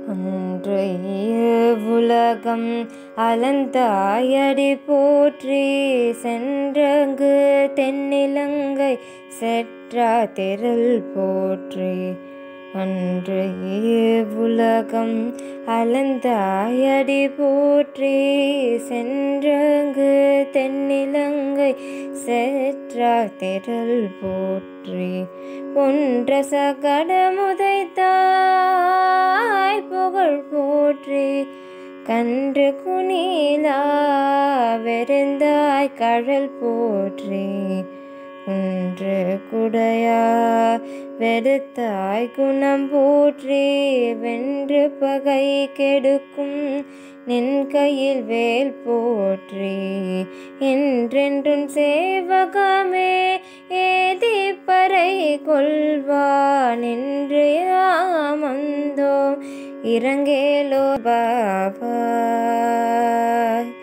அன்றைய உலகம் அலந்தாயடி போற்றி சென்றங்கு தென்னிலங்கை செற்றா திரள் போற்றி அன்றைய உலகம் அலந்தாயடி போற்றி சென்றங்கு தென்னிலங்கை செற்றா திரள் போற்றி ஒன்ற சகடமுதைத்தாய் புகழ் போற்றி கன்று குனிலா வெறுந்தாய் கழல் போற்றி ஒன்று குடையா வெறுத்தாய் குணம் போற்றி வென்று பகை கெடுக்கும் நின் கையில் வேல் போற்றி என்றென்றும் சேவகமே ஏதி பறை கொள்வான் என்று யாமந்தோம் இறங்கேலோ பாபாய்